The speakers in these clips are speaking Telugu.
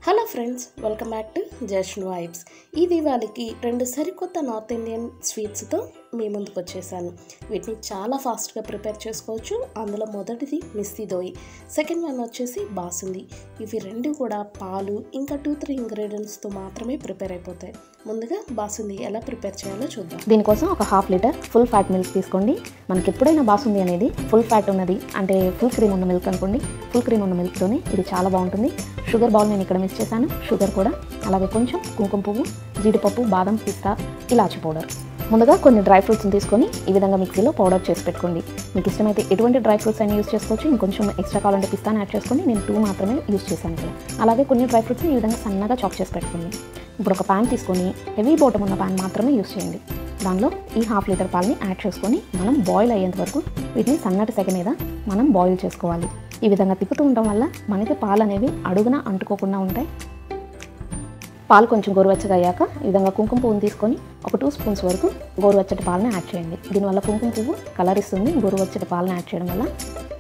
hello friends welcome back to Jashan Vibes ఈ దివాళీకి రెండు సరికొత్త నార్త్ ఇండియన్ స్వీట్స్తో మీ ముందుకు వచ్చేసాను వీటిని చాలా ఫాస్ట్గా ప్రిపేర్ చేసుకోవచ్చు అందులో మొదటిది మిస్తి దోయి సెకండ్ వన్ వచ్చేసి బాసుంది ఇవి రెండు కూడా పాలు ఇంకా టూ త్రీ ఇంగ్రీడియంట్స్తో మాత్రమే ప్రిపేర్ అయిపోతాయి ముందుగా బాసుంది ఎలా ప్రిపేర్ చేయాలో చూద్దాం దీనికోసం ఒక half litre full fat milk తీసుకోండి మనకి ఎప్పుడైనా బాసుంది అనేది ఫుల్ ఫ్యాట్ ఉన్నది అంటే ఫుల్ క్రీమ్ ఉన్న మిల్క్ అనుకోండి ఫుల్ క్రీమ్ ఉన్న మిల్క్తోనే ఇది చాలా బాగుంటుంది షుగర్ బౌల్ నేను ఇక్కడ మిక్స్ చేశాను షుగర్ కూడా అలాగే కొంచెం కుంకుమ పువ్వు జీడిపప్పు బాదం పిస్తా ఇలాచి పౌడర్ ముందుగా కొన్ని డ్రై ఫ్రూట్స్ని తీసుకొని ఈ విధంగా మిక్సీలో పౌడర్ చేసి పెట్టుకోండి మీకు ఇష్టమైతే ఎటువంటి డ్రై ఫ్రూట్స్ అయినా యూస్ చేసుకోవచ్చు ఇంకొంచెం ఎక్స్ట్రా కావాలంటే పిస్తాను యాడ్ చేసుకొని నేను టూ మాత్రమే యూస్ చేశాను ఇక్కడ అలాగే కొన్ని డ్రై ఫ్రూట్స్ని ఈ విధంగా సన్నగా చాప్ చేసి పెట్టుకోండి ఇప్పుడు ఒక ప్యాన్ తీసుకొని హెవీ బాటమ్ ఉన్న ప్యాన్ మాత్రమే యూస్ చేయండి దానిలో ఈ హాఫ్ లీటర్ పాలని యాడ్ చేసుకొని మనం బాయిల్ అయ్యేంత వరకు వీటిని సన్నటి సెగ మీద మనం బాయిల్ చేసుకోవాలి ఈ విధంగా తిప్పుతూ ఉండడం వల్ల మనకి పాలు అనేవి అడుగున అంటుకోకుండా ఉంటాయి పాలు కొంచెం గోరువెచ్చగా అయ్యాక ఈ విధంగా కుంకుమ పువ్వుని తీసుకొని ఒక టూ స్పూన్స్ వరకు గోరువెచ్చటి పాలను యాడ్ చేయండి దీనివల్ల కుంకుమ పువ్వు కలర్ ఇస్తుంది గోరువెచ్చటి పాలను యాడ్ చేయడం వల్ల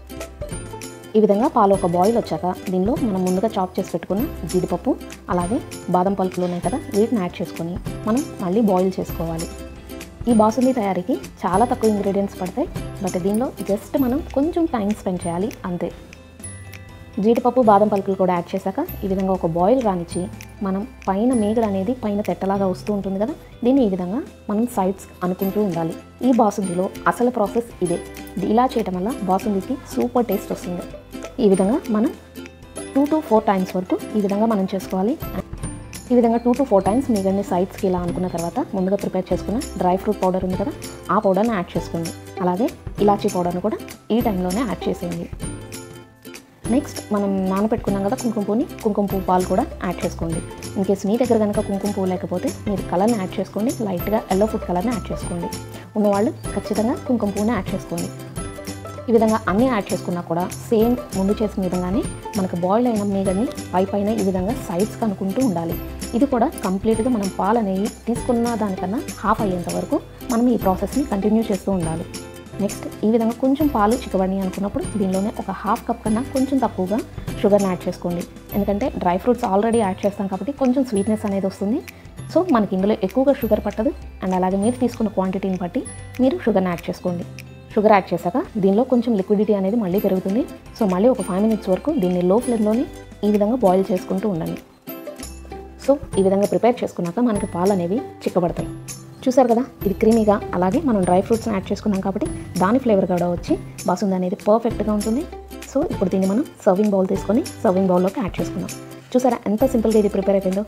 ఈ విధంగా పాలు ఒక బాయిల్ వచ్చాక దీనిలో మనం ముందుగా చాప్ చేసి పెట్టుకున్న జీడిపప్పు అలాగే బాదం పలుకులు ఉన్నాయి కదా వీటిని యాడ్ చేసుకొని మనం మళ్ళీ బాయిల్ చేసుకోవాలి ఈ బాసుంది తయారీకి చాలా తక్కువ ఇంగ్రీడియంట్స్ పడతాయి బట్ దీనిలో జస్ట్ మనం కొంచెం టైం స్పెండ్ చేయాలి అంతే జీడిపప్పు బాదం పలుకులు కూడా యాడ్ చేశాక ఈ విధంగా ఒక బాయిల్ రానిచ్చి మనం పైన మేగడ అనేది పైన తెట్టలాగా వస్తూ ఉంటుంది కదా దీన్ని ఈ విధంగా మనం సైడ్స్ అనుకుంటూ ఉండాలి ఈ బాసుందిలో అసలు ప్రాసెస్ ఇదే ఇది ఇలా చేయడం వల్ల బాసుందికి సూపర్ టేస్ట్ వస్తుంది ఈ విధంగా మనం టూ టు ఫోర్ టైమ్స్ వరకు ఈ విధంగా మనం చేసుకోవాలి ఈ విధంగా టూ టు ఫోర్ టైమ్స్ మిగిలిన సైడ్స్కి ఇలా అనుకున్న తర్వాత ముందుగా ప్రిపేర్ చేసుకున్న డ్రై ఫ్రూట్ పౌడర్ ఉంది కదా ఆ పౌడర్ని యాడ్ చేసుకోండి అలాగే ఇలాచీ పౌడర్ని కూడా ఈ టైంలోనే యాడ్ చేసేయండి నెక్స్ట్ మనం నానబెట్టుకున్నాం కదా కుంకుమ పువ్వుని కుంకుమ పువ్వు పాలు కూడా యాడ్ చేసుకోండి ఇన్ కేస్ మీ దగ్గర కనుక కుంకుమ పువ్వు లేకపోతే మీరు కలర్ని యాడ్ చేసుకోండి లైట్గా ఎల్లో ఫుడ్ కలర్ని యాడ్ చేసుకోండి ఉన్నవాళ్ళు ఖచ్చితంగా కుంకుమ పువ్వుని యాడ్ చేసుకోండి ఈ విధంగా అన్నీ యాడ్ చేసుకున్నా కూడా సేమ్ ముందు చేసిన విధంగానే మనకు బాయిల్ అయిన మీగని పై పైన ఈ విధంగా సైడ్స్ కనుక్కుంటూ ఉండాలి ఇది కూడా కంప్లీట్గా మనం పాలు అనేవి తీసుకున్న దానికన్నా హాఫ్ అయ్యేంత వరకు మనం ఈ ప్రాసెస్ని కంటిన్యూ చేస్తూ ఉండాలి నెక్స్ట్ ఈ విధంగా కొంచెం పాలు చిక్కబడి అనుకున్నప్పుడు దీనిలోనే ఒక హాఫ్ కప్ కన్నా కొంచెం తక్కువగా షుగర్ని యాడ్ చేసుకోండి ఎందుకంటే డ్రై ఫ్రూట్స్ ఆల్రెడీ యాడ్ చేస్తాం కాబట్టి కొంచెం స్వీట్నెస్ అనేది వస్తుంది సో మనకి ఇందులో ఎక్కువగా షుగర్ పట్టదు అండ్ అలాగే మీరు తీసుకున్న క్వాంటిటీని బట్టి మీరు షుగర్ని యాడ్ చేసుకోండి షుగర్ యాడ్ చేశాక దీనిలో కొంచెం లిక్విడిటీ అనేది మళ్ళీ పెరుగుతుంది సో మళ్ళీ ఒక ఫైవ్ మినిట్స్ వరకు దీన్ని లో ఫ్లేమ్లోనే ఈ విధంగా బాయిల్ చేసుకుంటూ ఉండండి సో ఈ విధంగా ప్రిపేర్ చేసుకున్నాక మనకి పాలు అనేవి చిక్కబడతాయి చూసారు కదా ఇది క్రీమీగా అలాగే మనం డ్రై ఫ్రూట్స్ని యాడ్ చేసుకున్నాం కాబట్టి దాని ఫ్లేవర్ కూడా వచ్చి బాసుంది అనేది పర్ఫెక్ట్గా ఉంటుంది సో ఇప్పుడు దీన్ని మనం సర్వింగ్ బౌల్ తీసుకొని సర్వింగ్ బౌల్లోకి యాడ్ చేసుకున్నాం చూసారా ఎంత సింపుల్గా ఇది ప్రిపేర్ అయిపోయిందో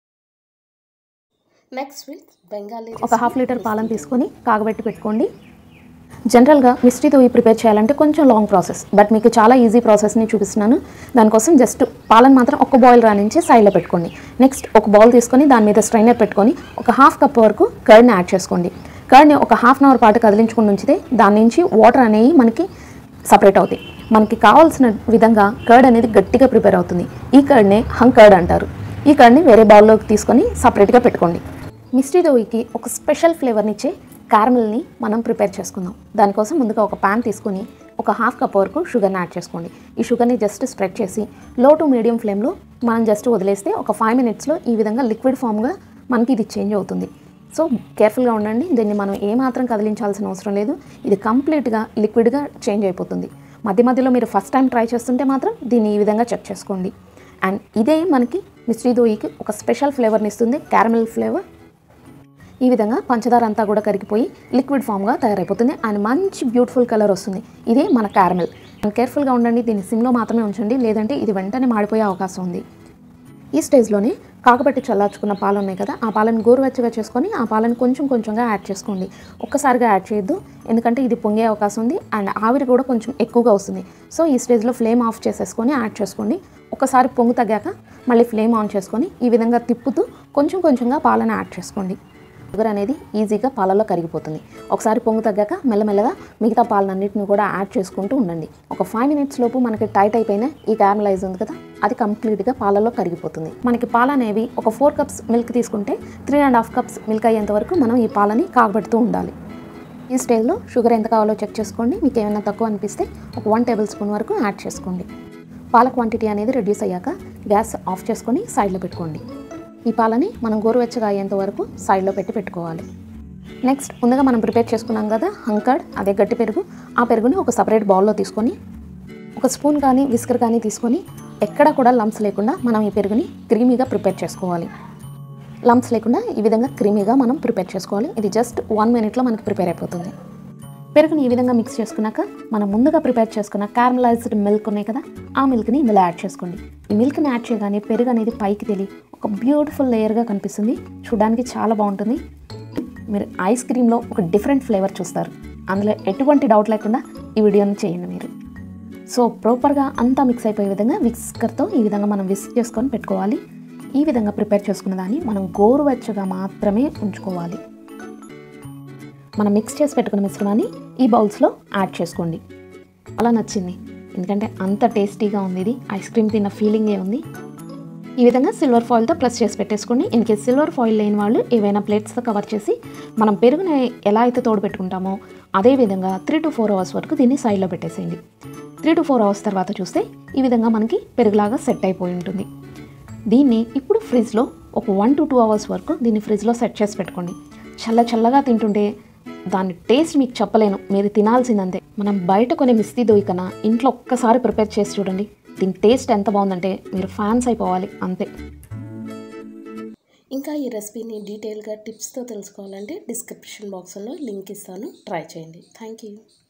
నెక్స్ట్ స్వీట్ బెంగాలీ ఒక హాఫ్ లీటర్ పాలను తీసుకొని కాగబెట్టి పెట్టుకోండి జనరల్గా మిస్ట్రీతో ఈ ప్రిపేర్ చేయాలంటే కొంచెం లాంగ్ ప్రాసెస్ బట్ మీకు చాలా ఈజీ ప్రాసెస్ని చూపిస్తున్నాను దానికోసం జస్ట్ పాలను మాత్రం ఒక బాయిల్ రానించి సైడ్లో పెట్టుకోండి నెక్స్ట్ ఒక బౌల్ తీసుకొని దాని మీద స్ట్రైనర్ పెట్టుకొని ఒక హాఫ్ కప్ వరకు కర్డ్ని యాడ్ చేసుకోండి కర్డ్ని ఒక హాఫ్ అన్ అవర్ పాటు కదిలించుకుని ఉంచితే దాని నుంచి వాటర్ అనేవి మనకి సపరేట్ అవుతాయి మనకి కావాల్సిన విధంగా కర్డ్ అనేది గట్టిగా ప్రిపేర్ అవుతుంది ఈ కర్డ్నే హంగ్ కర్డ్ అంటారు ఈ కర్డ్ని వేరే బౌల్లోకి తీసుకొని సపరేట్గా పెట్టుకోండి మిస్టీ దోయికి ఒక స్పెషల్ ఫ్లేవర్ని ఇచ్చే క్యారమిల్ని మనం ప్రిపేర్ చేసుకుందాం దానికోసం ముందుగా ఒక ప్యాన్ తీసుకొని ఒక హాఫ్ కప్ వరకు షుగర్ని యాడ్ చేసుకోండి ఈ షుగర్ని జస్ట్ స్ప్రెడ్ చేసి లో టు మీడియం ఫ్లేమ్లో మనం జస్ట్ వదిలేస్తే ఒక ఫైవ్ మినిట్స్లో ఈ విధంగా లిక్విడ్ ఫామ్గా మనకి ఇది చేంజ్ అవుతుంది సో కేర్ఫుల్గా ఉండండి దీన్ని మనం ఏమాత్రం కదిలించాల్సిన అవసరం లేదు ఇది కంప్లీట్గా లిక్విడ్గా చేంజ్ అయిపోతుంది మధ్య మధ్యలో మీరు ఫస్ట్ టైం ట్రై చేస్తుంటే మాత్రం దీన్ని ఈ విధంగా చెక్ చేసుకోండి అండ్ ఇదే మనకి మిస్ట్రీ దోయికి ఒక స్పెషల్ ఫ్లేవర్ని ఇస్తుంది క్యారమిల్ ఫ్లేవర్ ఈ విధంగా పంచదార అంతా కూడా కరిగిపోయి లిక్విడ్ ఫామ్గా తయారైపోతుంది అండ్ మంచి బ్యూటిఫుల్ కలర్ వస్తుంది ఇదే మన క్యారమిల్ కేర్ఫుల్గా ఉండండి దీన్ని సిమ్లో మాత్రమే ఉంచండి లేదంటే ఇది వెంటనే మాడిపోయే అవకాశం ఉంది ఈ స్టేజ్లోనే కాకబెట్టి చల్లార్చుకున్న పాలు ఉన్నాయి కదా ఆ పాలను గోరువెచ్చగా చేసుకొని ఆ పాలను కొంచెం కొంచెంగా యాడ్ చేసుకోండి ఒక్కసారిగా యాడ్ చేయొద్దు ఎందుకంటే ఇది పొంగే అవకాశం ఉంది అండ్ ఆవిరి కూడా కొంచెం ఎక్కువగా వస్తుంది సో ఈ స్టేజ్లో ఫ్లేమ్ ఆఫ్ చేసేసుకొని యాడ్ చేసుకోండి ఒకసారి పొంగు తగ్గాక మళ్ళీ ఫ్లేమ్ ఆన్ చేసుకొని ఈ విధంగా తిప్పుతూ కొంచెం కొంచెంగా పాలను యాడ్ చేసుకోండి షుగర్ అనేది ఈజీగా పాలలో కరిగిపోతుంది ఒకసారి పొంగు తగ్గాక మెల్లమెల్లగా మిగతా పాలనన్నింటిని కూడా యాడ్ చేసుకుంటూ ఉండండి ఒక ఫైవ్ మినిట్స్ లోపు మనకి టైట్ అయిపోయిన ఈ క్యారమలైజ్ ఉంది కదా అది కంప్లీట్గా పాలలో కరిగిపోతుంది మనకి పాలు అనేవి ఒక ఫోర్ కప్స్ మిల్క్ తీసుకుంటే three and half cups milk అయ్యేంత వరకు మనం ఈ పాలని కాగబెడుతూ ఉండాలి ఈ స్టేజ్లో షుగర్ ఎంత కావాలో చెక్ చేసుకోండి మీకు ఏమైనా తక్కువ అనిపిస్తే ఒక వన్ టేబుల్ స్పూన్ వరకు యాడ్ చేసుకోండి పాల క్వాంటిటీ అనేది రెడ్యూస్ అయ్యాక గ్యాస్ ఆఫ్ చేసుకొని సైడ్లో పెట్టుకోండి ఈ పాలని మనం గోరువెచ్చగా అయ్యేంత వరకు సైడ్లో పెట్టి పెట్టుకోవాలి నెక్స్ట్ ముందుగా మనం ప్రిపేర్ చేసుకున్నాం కదా హంకర్డ్ అదే గట్టి పెరుగు ఆ పెరుగుని ఒక సపరేట్ బౌల్లో తీసుకొని ఒక స్పూన్ కానీ విస్కర్ కానీ తీసుకొని ఎక్కడ కూడా లంప్స్ లేకుండా మనం ఈ పెరుగుని క్రీమీగా ప్రిపేర్ చేసుకోవాలి లంప్స్ లేకుండా ఈ విధంగా క్రీమీగా మనం ప్రిపేర్ చేసుకోవాలి ఇది జస్ట్ వన్ మినిట్లో మనకి ప్రిపేర్ అయిపోతుంది పెరుగుని ఈ విధంగా మిక్స్ చేసుకున్నాక మనం ముందుగా ప్రిపేర్ చేసుకున్న క్యారమలైజ్డ్ మిల్క్ ఉన్నాయి కదా ఆ మిల్క్ని ఇందులో యాడ్ చేసుకోండి ఈ మిల్క్ని యాడ్ చేయగానే పెరుగు అనేది పైకి తెలియ ఒక బ్యూటిఫుల్ లేయర్గా కనిపిస్తుంది చూడడానికి చాలా బాగుంటుంది మీరు ఐస్ క్రీమ్లో ఒక డిఫరెంట్ ఫ్లేవర్ చూస్తారు అందులో ఎటువంటి డౌట్ లేకుండా ఈ వీడియోని చేయండి మీరు సో ప్రాపర్గా అంతా మిక్స్ అయిపోయే విధంగా విస్కర్తో ఈ విధంగా మనం విస్క్ చేసుకొని పెట్టుకోవాలి ఈ విధంగా ప్రిపేర్ చేసుకున్న దాన్ని మనం గోరువెచ్చగా మాత్రమే ఉంచుకోవాలి మనం మిక్స్ చేసి పెట్టుకున్న మిశ్రమాన్ని ఈ బౌల్స్లో యాడ్ చేసుకోండి అలా నచ్చింది ఎందుకంటే అంత టేస్టీగా ఉంది ఇది ఐస్ క్రీమ్ తిన్న ఫీలింగే ఉంది ఈ విధంగా సిల్వర్ ఫాయిల్తో ప్రెస్ చేసి పెట్టేసుకోండి ఇన్ కేస్ సిల్వర్ ఫాయిల్ లేని వాళ్ళు ఏవైనా ప్లేట్స్తో కవర్ చేసి మనం పెరుగుని ఎలా అయితే తోడు పెట్టుకుంటామో అదే విధంగా త్రీ టు ఫోర్ అవర్స్ వరకు దీన్ని సైడ్లో పెట్టేసేయండి త్రీ టు ఫోర్ అవర్స్ తర్వాత చూస్తే ఈ విధంగా మనకి పెరుగులాగా సెట్ అయిపోయి ఉంటుంది దీన్ని ఇప్పుడు ఫ్రిడ్జ్లో ఒక వన్ టు టూ అవర్స్ వరకు దీన్ని ఫ్రిడ్జ్లో సెట్ చేసి పెట్టుకోండి చల్ల చల్లగా తింటుంటే దాని టేస్ట్ మీకు చెప్పలేను మీరు తినాల్సిందంతే మనం బయట కొనే మిస్తీ దోయి కన్నా ఇంట్లో ఒక్కసారి ప్రిపేర్ చేసి చూడండి దీని టేస్ట్ ఎంత బాగుందంటే మీరు ఫ్యాన్స్ అయిపోవాలి అంతే ఇంకా ఈ రెసిపీని డీటెయిల్గా టిప్స్తో తెలుసుకోవాలంటే డిస్క్రిప్షన్ బాక్స్లో లింక్ ఇస్తాను ట్రై చేయండి థ్యాంక్ యూ